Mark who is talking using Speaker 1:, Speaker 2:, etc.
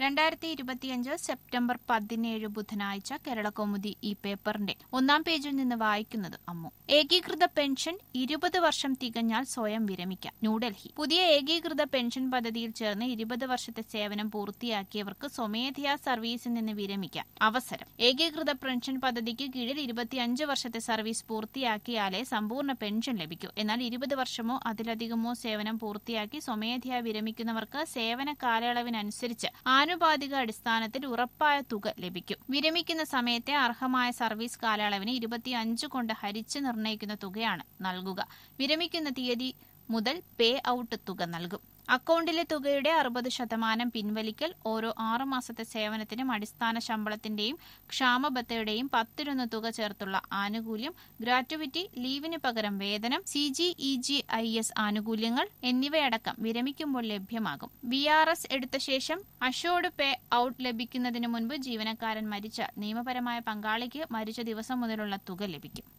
Speaker 1: രണ്ടായിരത്തി ഇരുപത്തിയഞ്ച് സെപ്റ്റംബർ പതിനേഴ് ബുധനാഴ്ച കേരളകൗമുദി ഈ പേപ്പറിന്റെ ഒന്നാം പേജിൽ നിന്ന് വായിക്കുന്നത് അമ്മു ഏകീകൃത പെൻഷൻ ഇരുപത് വർഷം തികഞ്ഞാൽ സ്വയം വിരമിക്കാം ന്യൂഡൽഹി പുതിയ ഏകീകൃത പെൻഷൻ പദ്ധതിയിൽ ചേർന്ന് ഇരുപത് വർഷത്തെ സേവനം പൂർത്തിയാക്കിയവർക്ക് സ്വമേധയാ സർവീസിൽ നിന്ന് വിരമിക്കാം അവസരം ഏകീകൃത പെൻഷൻ പദ്ധതിക്ക് കീഴിൽ ഇരുപത്തിയഞ്ച് വർഷത്തെ സർവീസ് പൂർത്തിയാക്കിയാലേ സമ്പൂർണ്ണ പെൻഷൻ ലഭിക്കൂ എന്നാൽ ഇരുപത് വർഷമോ അതിലധികമോ സേവനം പൂർത്തിയാക്കി സ്വമേധയാ വിരമിക്കുന്നവർക്ക് സേവന കാലയളവിനനുസരിച്ച് ആനുപാതിക അടിസ്ഥാനത്തിൽ ഉറപ്പായ തുക ലഭിക്കും വിരമിക്കുന്ന സമയത്തെ അർഹമായ സർവീസ് കാലയളവിന് ഇരുപത്തിയഞ്ച് കൊണ്ട് ഹരിച്ച് നിർണ്ണയിക്കുന്ന തുകയാണ് നൽകുക വിരമിക്കുന്ന തീയതി മുതൽ പേ ഔട്ട് തുക നൽകും അക്കൌണ്ടിലെ തുകയുടെ അറുപത് ശതമാനം പിൻവലിക്കൽ ഓരോ ആറു മാസത്തെ സേവനത്തിനും അടിസ്ഥാന ശമ്പളത്തിന്റെയും ക്ഷാമബത്തയുടെയും പത്തിലൊന്ന് തുക ചേർത്തുള്ള ആനുകൂല്യം ഗ്രാറ്റുവിറ്റി ലീവിന് പകരം വേതനം C G E G I S ആനുകൂല്യങ്ങൾ എന്നിവയടക്കം വിരമിക്കുമ്പോൾ ലഭ്യമാകും വി ആർ എസ് എടുത്ത ശേഷം അഷോർഡ് പേ ഔട്ട് ലഭിക്കുന്നതിന് മുൻപ് ജീവനക്കാരൻ മരിച്ച നിയമപരമായ പങ്കാളിക്ക് മരിച്ച ദിവസം മുതലുള്ള തുക ലഭിക്കും